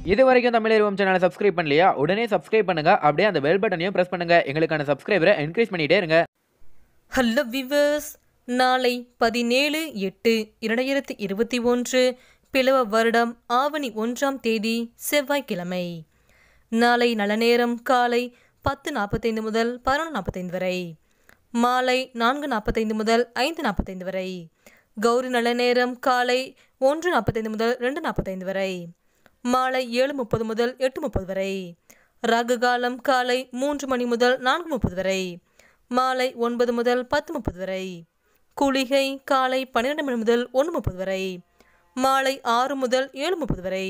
இது வரைக்கும் தமிழ் சேனலை சப்ஸ்கிரைப் பண்ணலையா உடனே சப்ஸ்கிரைப் பண்ணுங்க அப்படியே அந்த பெல் பட்டனையும் பிரஸ் பண்ணுங்க எங்களுக்கான சப்ஸ்கிரைபரை என்கரேஜ் பண்ணிட்டே இருங்க ஹலோ விவர்ஸ் நாளை பதினேழு எட்டு இரண்டாயிரத்தி இருபத்தி ஒன்று பிளவ வருடம் ஆவணி ஒன்றாம் தேதி செவ்வாய்க்கிழமை நாளை நல்ல நேரம் காலை பத்து நாற்பத்தைந்து முதல் பதினொன்று நாற்பத்தைந்து வரை மாலை நான்கு நாற்பத்தைந்து முதல் ஐந்து நாற்பத்தைந்து வரை கௌரி நல்ல நேரம் காலை ஒன்று நாற்பத்தைந்து முதல் ரெண்டு நாற்பத்தைந்து வரை மாலை ஏழு முப்பது முதல் எட்டு முப்பது வரை ராகு காலம் காலை மூன்று மணி முதல் நான்கு முப்பது வரை மாலை ஒன்பது முதல் பத்து முப்பது வரை குளிகை காலை பன்னிரெண்டு மணி முதல் ஒன்று முப்பது வரை மாலை ஆறு முதல் ஏழு முப்பது வரை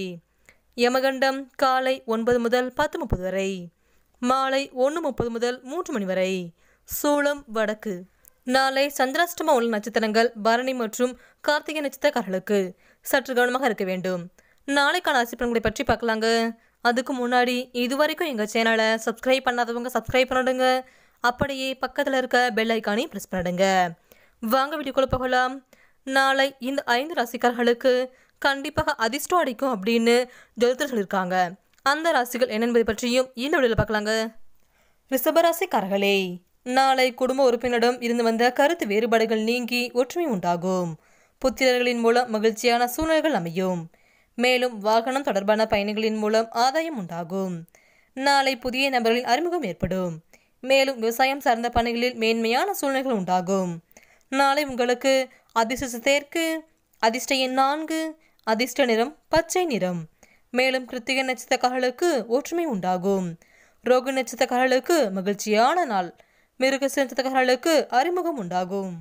யமகண்டம் காலை ஒன்பது முதல் பத்து முப்பது வரை மாலை ஒன்று முப்பது முதல் மூன்று மணி வரை சூளம் வடக்கு நாளை சந்திராஷ்டம உள்ள நட்சத்திரங்கள் பரணி மற்றும் கார்த்திகை நட்சத்திரக்காரர்களுக்கு சற்று கவனமாக இருக்க வேண்டும் நாளைக்கான ராசி பலன்களை பற்றி பார்க்கலாங்க அதுக்கு முன்னாடி இது வரைக்கும் எங்கள் சேனலை சப்ஸ்கிரைப் பண்ணாதவங்க சப்ஸ்கிரைப் பண்ணிடுங்க அப்படியே பக்கத்தில் இருக்க பெல் ஐக்கானையும் ப்ரெஸ் பண்ணிடுங்க வாங்க வீடியோக்குள்ள போகலாம் நாளை இந்த ஐந்து ராசிக்காரர்களுக்கு கண்டிப்பாக அதிர்ஷ்டம் அடிக்கும் அப்படின்னு ஜோதிடர் சொல்லியிருக்காங்க அந்த ராசிகள் என்னென்பதை பற்றியும் இந்த வீடியோவில் பார்க்கலாங்க ரிஷபராசிக்காரர்களே நாளை குடும்ப உறுப்பினரிடம் இருந்து வந்த கருத்து வேறுபாடுகள் நீங்கி ஒற்றுமை உண்டாகும் புத்திரர்களின் மூலம் மகிழ்ச்சியான சூழ்நிலைகள் அமையும் மேலும் வாகனம் தொடர்பான பயணிகளின் மூலம் ஆதாயம் உண்டாகும் நாளை புதிய நபர்களின் அறிமுகம் ஏற்படும் மேலும் விவசாயம் சார்ந்த பணிகளில் மேன்மையான சூழ்நிலைகள் உண்டாகும் நாளை உங்களுக்கு அதிர்ஷ்ட தேர்க்கு அதிர்ஷ்ட எண் நான்கு அதிர்ஷ்ட நிறம் பச்சை நிறம் மேலும் கிருத்திகை நட்சத்திரக்காரர்களுக்கு ஒற்றுமை உண்டாகும் ரோகு நட்சத்திரக்காரர்களுக்கு மகிழ்ச்சியான நாள் மிருக நட்சத்திரக்காரர்களுக்கு அறிமுகம் உண்டாகும்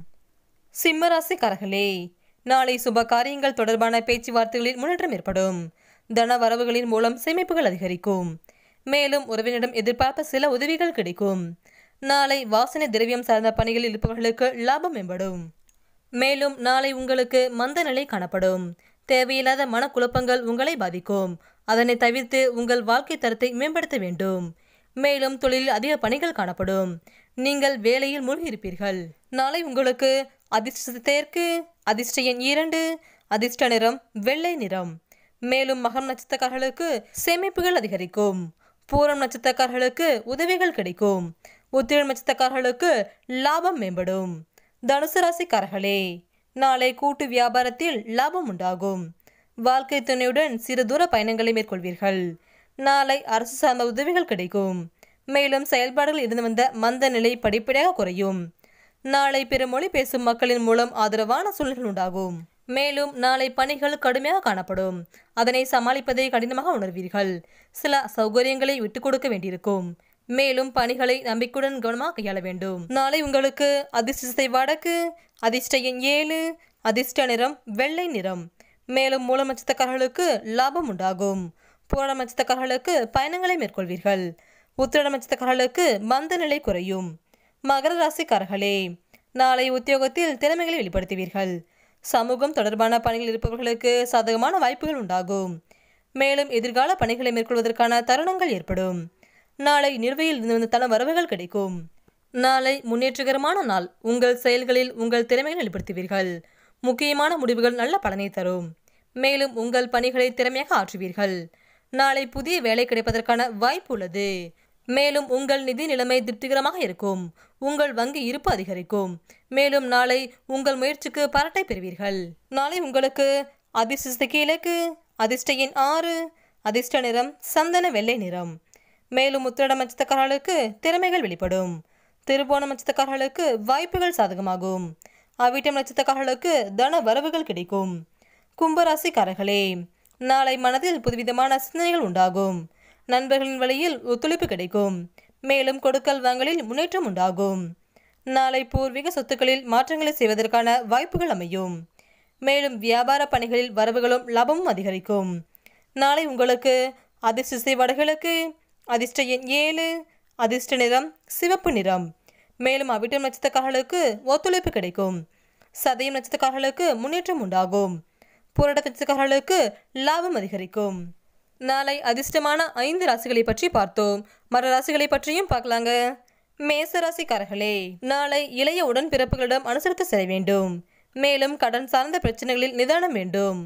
சிம்மராசிக்காரர்களே நாளை சுப காரியங்கள் தொடர்பான பேச்சுவார்த்தைகளில் முன்னேற்றம் ஏற்படும் தன வரவுகளின் மூலம் சேமிப்புகள் அதிகரிக்கும் மேலும் உறவினரிடம் எதிர்பார்த்த சில உதவிகள் கிடைக்கும் நாளை வாசனை திரவியம் சார்ந்த பணிகளில் இருப்பவர்களுக்கு லாபம் மேம்படும் மேலும் நாளை உங்களுக்கு மந்த நிலை காணப்படும் தேவையில்லாத மனக்குழப்பங்கள் உங்களை பாதிக்கும் அதனை தவிர்த்து உங்கள் வாழ்க்கை தரத்தை மேம்படுத்த வேண்டும் மேலும் தொழிலில் அதிக பணிகள் காணப்படும் நீங்கள் வேலையில் மூழ்கியிருப்பீர்கள் நாளை உங்களுக்கு அதிர்ஷ்ட தேர்க்கு அதிர்ஷ்ட எண் இரண்டு அதிர்ஷ்ட நிறம் வெள்ளை நிறம் மேலும் மகம் நட்சத்திரக்காரர்களுக்கு சேமிப்புகள் அதிகரிக்கும் பூரம் நட்சத்திரக்காரர்களுக்கு உதவிகள் கிடைக்கும் உத்திரம் நட்சத்திரக்காரர்களுக்கு லாபம் மேம்படும் தனுசு ராசிக்காரர்களே நாளை கூட்டு வியாபாரத்தில் லாபம் உண்டாகும் வாழ்க்கை துணையுடன் சிறு தூர பயணங்களை மேற்கொள்வீர்கள் நாளை அரசு சார்ந்த உதவிகள் கிடைக்கும் மேலும் செயல்பாடுகள் இருந்து வந்த மந்த நிலை படிப்படியாக குறையும் நாளை பிற மொழி பேசும் மக்களின் மூலம் ஆதரவான சூழ்நிலைகள் உண்டாகும் மேலும் நாளை பணிகள் கடுமையாக காணப்படும் அதனை சமாளிப்பதை கடினமாக உணர்வீர்கள் சில சௌகரியங்களை விட்டுக் கொடுக்க வேண்டியிருக்கும் மேலும் பணிகளை நம்பிக்கையுடன் கவனமாக கையாள வேண்டும் நாளை உங்களுக்கு அதிர்ஷ்ட வடக்கு அதிர்ஷ்ட எண் ஏழு அதிர்ஷ்ட நிறம் வெள்ளை நிறம் மேலும் மூலம் நட்சத்திரக்காரர்களுக்கு லாபம் உண்டாகும் பூரண நட்சத்திரக்காரர்களுக்கு பயணங்களை மேற்கொள்வீர்கள் உத்திரட நட்சத்திரக்காரர்களுக்கு மந்த நிலை குறையும் மகர ராசிக்காரர்களே நாளை உத்தியோகத்தில் திறமைகளை வெளிப்படுத்துவீர்கள் சமூகம் தொடர்பான பணிகளில் இருப்பவர்களுக்கு சாதகமான வாய்ப்புகள் உண்டாகும் மேலும் எதிர்கால பணிகளை மேற்கொள்வதற்கான தருணங்கள் ஏற்படும் நாளை நிர்வையில் இருந்து தன வரவுகள் கிடைக்கும் நாளை முன்னேற்றகரமான நாள் உங்கள் செயல்களில் உங்கள் திறமைகளை வெளிப்படுத்துவீர்கள் முக்கியமான முடிவுகள் நல்ல பலனை தரும் மேலும் உங்கள் பணிகளை திறமையாக ஆற்றுவீர்கள் நாளை புதிய வேலை கிடைப்பதற்கான வாய்ப்பு உள்ளது மேலும் உங்கள் நிதி நிலைமை திருப்திகரமாக இருக்கும் உங்கள் வங்கி இருப்பு அதிகரிக்கும் மேலும் நாளை உங்கள் முயற்சிக்கு பாராட்டை பெறுவீர்கள் நாளை உங்களுக்கு அதிர்ஷ்ட கிழக்கு அதிர்ஷ்ட எண் ஆறு அதிர்ஷ்ட நிறம் சந்தன வெள்ளை நிறம் மேலும் உத்திரட நட்சத்திரக்காரர்களுக்கு திறமைகள் வெளிப்படும் திருவோணம் நட்சத்திரக்காரர்களுக்கு வாய்ப்புகள் சாதகமாகும் அவிட்டம் நட்சத்திரக்காரர்களுக்கு தன வரவுகள் கிடைக்கும் கும்பராசிக்காரர்களே நாளை மனதில் புதுவிதமான சிந்தனைகள் உண்டாகும் நண்பர்களின் வழியில் ஒத்துழைப்பு கிடைக்கும் மேலும் கொடுக்கல் வாங்கலில் முன்னேற்றம் உண்டாகும் நாளை பூர்வீக சொத்துக்களில் மாற்றங்களை செய்வதற்கான வாய்ப்புகள் அமையும் மேலும் வியாபார பணிகளில் வரவுகளும் லாபமும் அதிகரிக்கும் நாளை உங்களுக்கு அதிர்ஷ்ட வடகிழக்கு அதிர்ஷ்ட எண் ஏழு அதிர்ஷ்ட நிறம் சிவப்பு நிறம் மேலும் அவிட்டம் நட்சத்திரக்காரர்களுக்கு ஒத்துழைப்பு கிடைக்கும் சதயம் நட்சத்திரக்காரர்களுக்கு முன்னேற்றம் உண்டாகும் புரட நட்சத்திரக்காரர்களுக்கு லாபம் அதிகரிக்கும் நாளை அதிர்ஷ்டமான ஐந்து ராசிகளை பற்றி பார்த்தோம் மற்ற ராசிகளை பற்றியும் பார்க்கலாங்க மேச ராசிக்காரர்களே நாளை இளைய உடன்பிறப்புகளிடம் அனுசரித்து செல்ல வேண்டும் மேலும் கடன் சார்ந்த பிரச்சனைகளில் நிதானம் வேண்டும்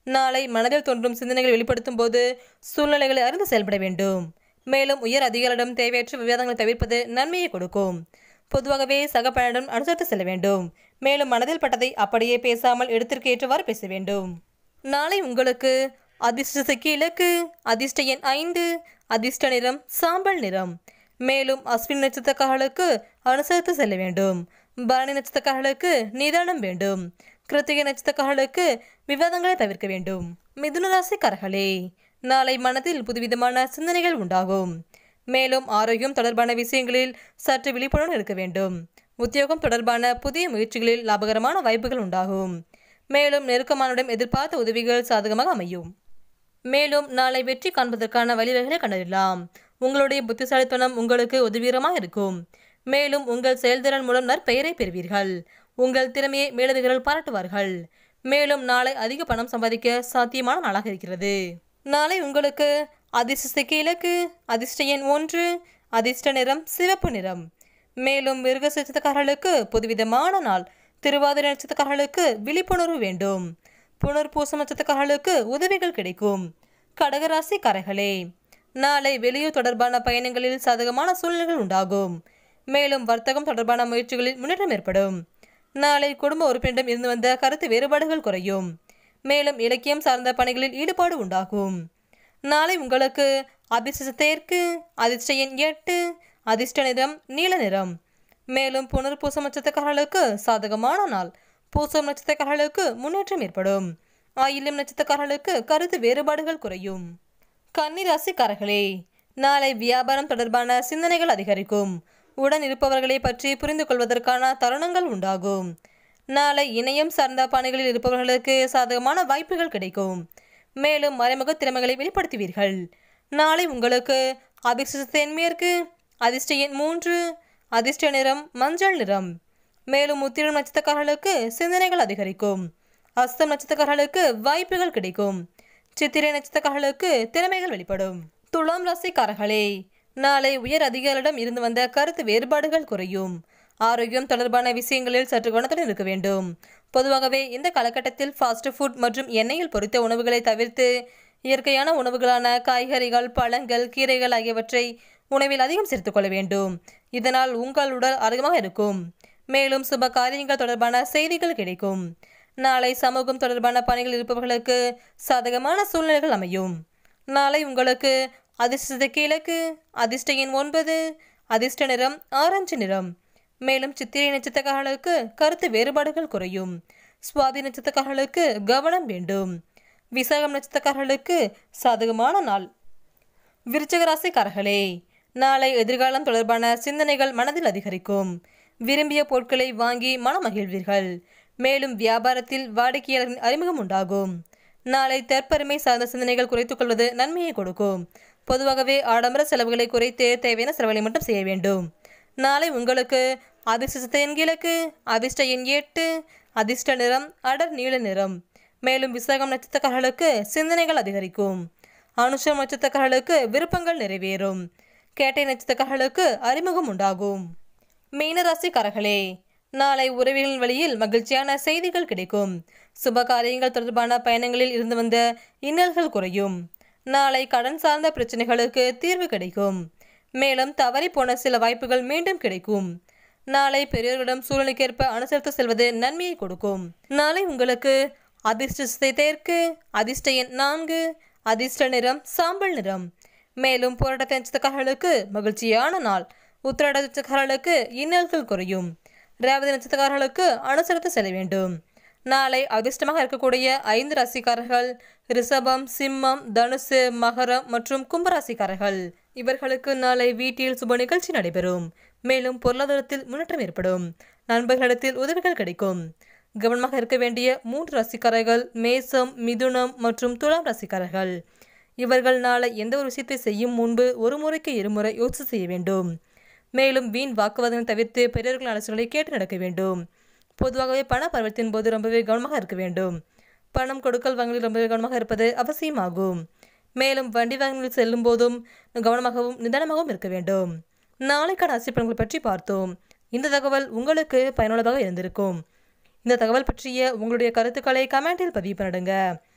நாளை மனதில் தோன்றும் சிந்தனைகளை வெளிப்படுத்தும் போது சூழ்நிலைகளை அறிந்து செயல்பட வேண்டும் மேலும் உயர் அதிகாரிடம் தேவையற்ற விவாதங்களை தவிர்ப்பது நன்மையை கொடுக்கும் பொதுவாகவே சக பயனிடம் அனுசரித்து செல்ல வேண்டும் மேலும் மனதில் பட்டதை அப்படியே பேசாமல் இடத்திற்கு ஏற்றவாறு பேச வேண்டும் நாளை உங்களுக்கு அதிர்ஷ்டத்துக்கு இலக்கு அதிர்ஷ்ட எண் ஐந்து அதிர்ஷ்ட நிறம் சாம்பல் நிறம் மேலும் அஸ்வின் நட்சத்திரக்காரர்களுக்கு அனுசரித்து செல்ல வேண்டும் பரணி நட்சத்திரக்காரர்களுக்கு நிதானம் வேண்டும் கிருத்திகை நட்சத்திரக்காரர்களுக்கு விவாதங்களை தவிர்க்க வேண்டும் மிதுன ராசிக்காரர்களே நாளை மனதில் புதுவிதமான சிந்தனைகள் உண்டாகும் மேலும் ஆரோக்கியம் தொடர்பான விஷயங்களில் சற்று விழிப்புணர்வு இருக்க வேண்டும் உத்தியோகம் தொடர்பான புதிய முயற்சிகளில் லாபகரமான வாய்ப்புகள் உண்டாகும் மேலும் நெருக்கமானுடன் எதிர்பார்த்த உதவிகள் சாதகமாக அமையும் மேலும் நாளை வெற்றி காண்பதற்கான வழிவகைகளை கண்டறியலாம் உங்களுடைய புத்திசாலித்தனம் உங்களுக்கு உதவிகரமாக இருக்கும் மேலும் உங்கள் செயல்திறன் மூலம் நற்பெயரை பெறுவீர்கள் உங்கள் திறமையை மேலதிகாரிகள் பாராட்டுவார்கள் மேலும் நாளை அதிக பணம் சம்பாதிக்க சாத்தியமான நாளாக இருக்கிறது நாளை உங்களுக்கு அதிர்ஷ்ட இலக்கு அதிர்ஷ்ட எண் ஒன்று அதிர்ஷ்ட நிறம் சிவப்பு நிறம் மேலும் மிருக நட்சத்திரக்காரர்களுக்கு புதுவிதமான நாள் திருவாதிரை நட்சத்திரக்காரர்களுக்கு விழிப்புணர்வு வேண்டும் புனர்பூசம் நட்சத்திரக்காரர்களுக்கு உதவிகள் கிடைக்கும் கடகராசி கரைகளே நாளை வெளியூர் தொடர்பான பயணங்களில் சாதகமான சூழ்நிலைகள் உண்டாகும் மேலும் வர்த்தகம் தொடர்பான முயற்சிகளில் முன்னேற்றம் ஏற்படும் நாளை குடும்ப உறுப்பினரிடம் இருந்து வந்த கருத்து வேறுபாடுகள் குறையும் மேலும் இலக்கியம் சார்ந்த பணிகளில் ஈடுபாடு உண்டாகும் நாளை உங்களுக்கு அதிர்ஷ்ட தேர்க்கு அதிர்ஷ்ட எண் எட்டு அதிர்ஷ்ட நிறம் நீல நிறம் மேலும் புனர்பூசம் நட்சத்திரக்காரர்களுக்கு சாதகமான நாள் பூசம் நட்சத்திரக்காரர்களுக்கு முன்னேற்றம் ஏற்படும் ஆயில்யம் நட்சத்திரக்காரர்களுக்கு கருத்து வேறுபாடுகள் குறையும் கன்னிராசிக்காரர்களே நாளை வியாபாரம் தொடர்பான சிந்தனைகள் அதிகரிக்கும் உடன் இருப்பவர்களை பற்றி புரிந்து கொள்வதற்கான தருணங்கள் உண்டாகும் நாளை இணையம் சார்ந்த பணிகளில் இருப்பவர்களுக்கு சாதகமான வாய்ப்புகள் கிடைக்கும் மேலும் மறைமுக திறமைகளை வெளிப்படுத்துவீர்கள் நாளை உங்களுக்கு அதிர்ஷ்ட தென்மேற்கு அதிர்ஷ்ட எண் மூன்று அதிர்ஷ்ட நிறம் மஞ்சள் நிறம் மேலும் உத்திரம் நட்சத்திரக்காரர்களுக்கு சிந்தனைகள் அதிகரிக்கும் அஸ்தம் நட்சத்திரக்காரர்களுக்கு வாய்ப்புகள் கிடைக்கும் சித்திரை நட்சத்திரக்காரர்களுக்கு திறமைகள் வெளிப்படும் துலாம் ராசிக்காரர்களே நாளை உயர் அதிகாரிடம் இருந்து வந்த கருத்து வேறுபாடுகள் குறையும் ஆரோக்கியம் தொடர்பான விஷயங்களில் சற்று கவனத்துடன் இருக்க வேண்டும் பொதுவாகவே இந்த காலகட்டத்தில் ஃபாஸ்ட் ஃபுட் மற்றும் எண்ணெயில் பொரித்த உணவுகளை தவிர்த்து இயற்கையான உணவுகளான காய்கறிகள் பழங்கள் கீரைகள் ஆகியவற்றை உணவில் அதிகம் சேர்த்துக்கொள்ள வேண்டும் இதனால் உங்கள் உடல் ஆரோக்கியமாக இருக்கும் மேலும் சுப காரியங்கள் தொடர்பான செய்திகள் கிடைக்கும் நாளை சமூகம் தொடர்பான பணிகள் இருப்பவர்களுக்கு சாதகமான சூழ்நிலைகள் அமையும் நாளை உங்களுக்கு அதிர்ஷ்ட கிழக்கு அதிர்ஷ்ட எண் ஒன்பது அதிர்ஷ்ட நிறம் ஆரஞ்சு நிறம் மேலும் சித்திரை நட்சத்திரக்காரர்களுக்கு கருத்து வேறுபாடுகள் குறையும் சுவாதி நட்சத்திரக்காரர்களுக்கு கவனம் வேண்டும் விசாகம் நட்சத்திரக்காரர்களுக்கு சாதகமான நாள் விருச்சக ராசிக்காரர்களே நாளை எதிர்காலம் தொடர்பான சிந்தனைகள் மனதில் அதிகரிக்கும் விரும்பிய பொருட்களை வாங்கி மனமகிழ்வீர்கள் மேலும் வியாபாரத்தில் வாடிக்கையாளரின் அறிமுகம் உண்டாகும் நாளை தற்பெருமை சார்ந்த சிந்தனைகள் குறைத்துக் கொள்வது நன்மையை கொடுக்கும் பொதுவாகவே ஆடம்பர செலவுகளை குறைத்து தேவையான செலவுகளை மட்டும் செய்ய வேண்டும் நாளை உங்களுக்கு அதிர்ஷ்ட எண் கிழக்கு அதிர்ஷ்ட எண் எட்டு அதிர்ஷ்ட நிறம் அடர் நீல நிறம் மேலும் விசாகம் நட்சத்திரக்காரர்களுக்கு சிந்தனைகள் அதிகரிக்கும் அனுஷம் நட்சத்திரக்காரர்களுக்கு விருப்பங்கள் நிறைவேறும் கேட்டை நட்சத்திரக்காரர்களுக்கு அறிமுகம் உண்டாகும் மீனராசிக்காரர்களே நாளை உறவிகளின் வழியில் மகிழ்ச்சியான செய்திகள் கிடைக்கும் சுப காரியங்கள் தொடர்பான பயணங்களில் இருந்து வந்த இன்னல்கள் குறையும் நாளை கடன் சார்ந்த பிரச்சனைகளுக்கு தீர்வு கிடைக்கும் மேலும் தவறி போன சில வாய்ப்புகள் மீண்டும் கிடைக்கும் நாளை பெரியோர்களிடம் சூழ்நிலைக்கேற்ப அனுசரித்து செல்வது நன்மையை கொடுக்கும் நாளை உங்களுக்கு அதிர்ஷ்ட தேர்க்கு அதிர்ஷ்ட எண் நான்கு அதிர்ஷ்ட நிறம் சாம்பல் நிறம் மேலும் போராட்ட நட்சத்திரக்காரர்களுக்கு மகிழ்ச்சியான நாள் உத்திராட நட்சத்திரக்காரர்களுக்கு இன்னல்கள் குறையும் ரேவதி நட்சத்திரக்காரர்களுக்கு அனுசரித்து செல்ல வேண்டும் நாளை அதிர்ஷ்டமாக இருக்கக்கூடிய ஐந்து ராசிக்காரர்கள் ரிஷபம் சிம்மம் தனுசு மகரம் மற்றும் கும்பராசிக்காரர்கள் இவர்களுக்கு நாளை வீட்டில் சுப நிகழ்ச்சி நடைபெறும் மேலும் பொருளாதாரத்தில் முன்னேற்றம் ஏற்படும் நண்பர்களிடத்தில் உதவிகள் கிடைக்கும் கவனமாக இருக்க வேண்டிய மூன்று ராசிக்காரர்கள் மேசம் மிதுனம் மற்றும் துலாம் ராசிக்காரர்கள் இவர்கள் நாளை எந்த ஒரு விஷயத்தை செய்யும் முன்பு ஒரு முறைக்கு இருமுறை யோசித்து செய்ய வேண்டும் மேலும் வீண் வாக்குவாதங்களை தவிர்த்து பெரியவர்கள் ஆலோசனைகளை கேட்டு நடக்க வேண்டும் பொதுவாகவே பண பருவத்தின் போது ரொம்பவே கவனமாக இருக்க வேண்டும் பணம் கொடுக்கல் வாங்கலில் ரொம்பவே கவனமாக இருப்பது அவசியமாகும் மேலும் வண்டி வாகனங்களில் செல்லும் போதும் கவனமாகவும் நிதானமாகவும் இருக்க வேண்டும் நாளைக்கான ராசிப்பலன்கள் பற்றி பார்த்தோம் இந்த தகவல் உங்களுக்கு பயனுள்ளதாக இருந்திருக்கும் இந்த தகவல் பற்றிய உங்களுடைய கருத்துக்களை கமெண்டில் பதிவு பண்ணிடுங்க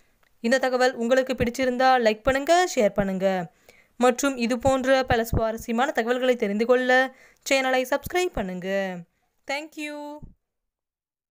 இந்த தகவல் உங்களுக்கு பிடிச்சிருந்தா லைக் பண்ணுங்க ஷேர் பண்ணுங்க மற்றும் இது போன்ற பல சுவாரஸ்யமான தகவல்களை தெரிந்து கொள்ள சேனலை சப்ஸ்கிரைப் பண்ணுங்க தேங்க்யூ